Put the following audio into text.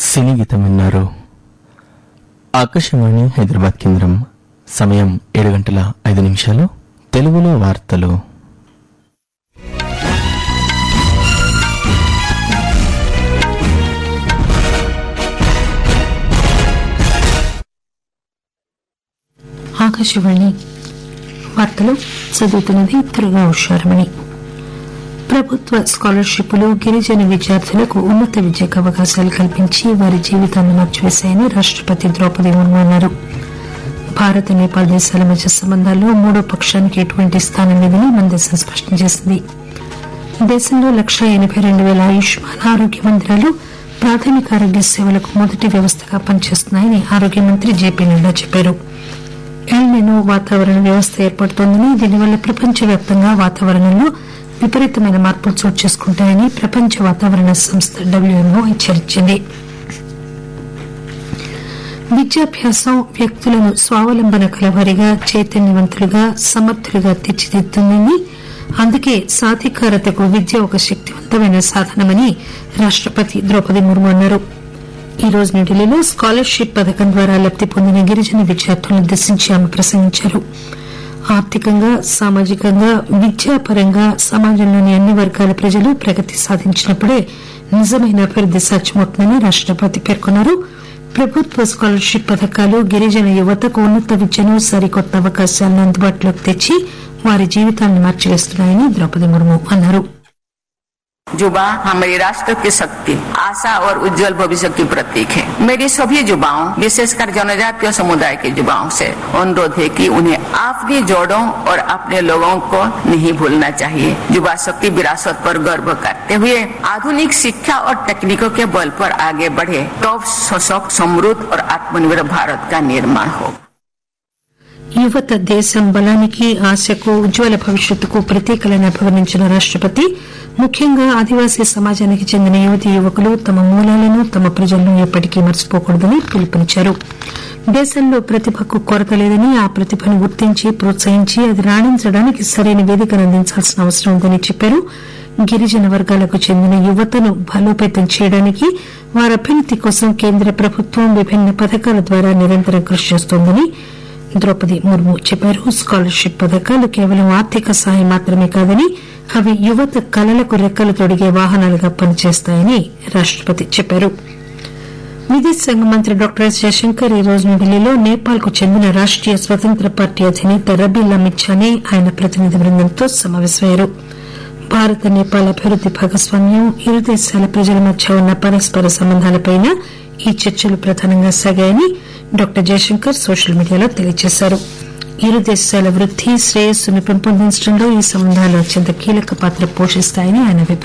సినీ గీతం విన్నారు ఆకాశవాణి హైదరాబాద్ కేంద్రం సమయం ఏడు గంటల ఐదు నిమిషాలు తెలుగులో వార్తలు ఆకాశవాణి వార్తలు చదువుతున్నది దుర్గా ఉషారమణి ప్రభుత్వ స్కాలర్షిప్లు గిరిజన విద్యార్థులకు ఉన్నత విద్యకు అవకాశాలు కల్పించి వారి జీవితాన్ని మార్చివేశాయని రాష్టపతి ద్రౌపది ముర్ము అన్నారు భారత్ నేపాల్ దేశాల మధ్య సంబంధాల్లో మూడో పక్షానికి ఎటువంటి స్థానం లేదని మన దేశం స్పష్టం చేసింది దేశంలో లక్షా ఎనబై రెండు వేల ఆయుష్మాన్ ఆరోగ్య మందిరాలు ప్రాథమిక ఆరోగ్య సేవలకు మొదటి వ్యవస్థగా పనిచేస్తున్నాయని ఆరోగ్య మంత్రి జేపీ నడ్డా చెప్పారు ఎల్నినో వాతావరణ వ్యవస్థ ఏర్పడుతోందని దీనివల్ల ప్రపంచవ్యాప్తంగా వాతావరణంలో విపరీతమైన మార్పులు చోటు చేసుకుంటాయని ప్రపంచ వాతావరణ సంస్థ డబ్ల్యూఎంఓ హెచ్చరించింది విద్యాభ్యాసం వ్యక్తులను స్వావలంబన కలవారిగా చైతన్యవంతులుగా సమర్థులుగా తీర్చిదిద్దుతుందని అందుకే సాధికారతకు విద్య ఒక శక్తివంతమైన సాధనమని రాష్టపతి ద్రౌపది ముర్ము అన్నారు ఈ రోజు న్యూఢిల్లీలో స్కాలర్షిప్ పథకం ద్వారా లబ్ది పొందిన గిరిజన విద్యార్థులను ఉద్దేశించి ఆమె ప్రసంగించారు ఆర్థికంగా సామాజికంగా విద్యాపరంగా సమాజంలోని అన్ని వర్గాల ప్రజలు ప్రగతి సాధించినప్పుడే నిజమైన అభివృద్ది సాధ్యమవుతుందని రాష్టపతి పేర్కొన్నారు ప్రభుత్వ స్కాలర్షిప్ పథకాలు గిరిజన యువతకు ఉన్నత విద్యను సరికొత్త అవకాశాలను అందుబాటులోకి తెచ్చి వారి జీవితాలను మార్చివేస్తున్నాయని ద్రౌపది ముర్ము అన్నారు युवा हमारे राष्ट्र की शक्ति आशा और उज्जवल भविष्य की प्रतीक है मेरी सभी युवाओं विशेषकर जनजातीय समुदाय के युवाओं से अनुरोध है कि उन्हें अपनी जोड़ों और अपने लोगों को नहीं भूलना चाहिए युवा शक्ति विरासत पर गर्व करते हुए आधुनिक शिक्षा और तकनीकों के बल पर आगे बढ़े तब सशक्त समृद्ध और आत्मनिर्भर भारत का निर्माण होगा యువత దేశం బలానికి ఆశకు ఉజ్వల భవిష్యత్తుకు ప్రతీకలను అభివర్ణించిన రాష్టపతి ముఖ్యంగా ఆదివాసీ సమాజానికి చెందిన యువతీ యువకులు తమ మూలాలను తమ ప్రజలను ఎప్పటికీ మర్చిపోకూడదని పిలుపునిచ్చారు దేశంలో ప్రతిభకు కొరత లేదని ఆ ప్రతిభను గుర్తించి ప్రోత్సహించి అది రాణించడానికి సరైన వేదికను అందించాల్సిన అవసరం ఉందని చెప్పారు గిరిజన వర్గాలకు చెందిన యువతను బలోపేతం చేయడానికి వారి అభ్యున్నతి కోసం కేంద్ర ప్రభుత్వం విభిన్న పథకాల ద్వారా నిరంతరం కృషి చేస్తోందని ద్రౌపది ముర్ము చెప్పారు స్కాలర్షిప్ పథకాలు కేవలం ఆర్థిక సహాయం మాత్రమే కాదని అవి యువత కలలకు రెక్కలు తొడిగే వాహనాలుగా పనిచేస్తాయని రాష్టపతి చెప్పారు విదేశాంగ మంత్రి డాక్టర్ ఎస్ జయశంకర్ ఈ రోజు న్యూఢిల్లీలో నేపాల్ కు చెందిన రాష్టీయ స్వతంత్ర పార్టీ అధినేత రబీల్ అమిత్షానే ఆయన ప్రతినిధి బృందంతో సమావేశమయ్యారు భారత నేపాల్ అభివృద్ది భాగస్వామ్యం ఇరు దేశాల ప్రజల మధ్య ఉన్న పరస్పర సంబంధాలపై ఈ చర్చలు ప్రధానంగా సాగాయని డాక్టర్ జయశంకర్ సోషల్ మీడియాలో తెలియజేశారు ఇరు దేశాల వృద్ది శ్రేయస్సును పెంపొందించడంలో ఈ సంబంధాలు అత్యంత కీలక పాత్ర పోషిస్తాయని ఆయన అభిప్రాయం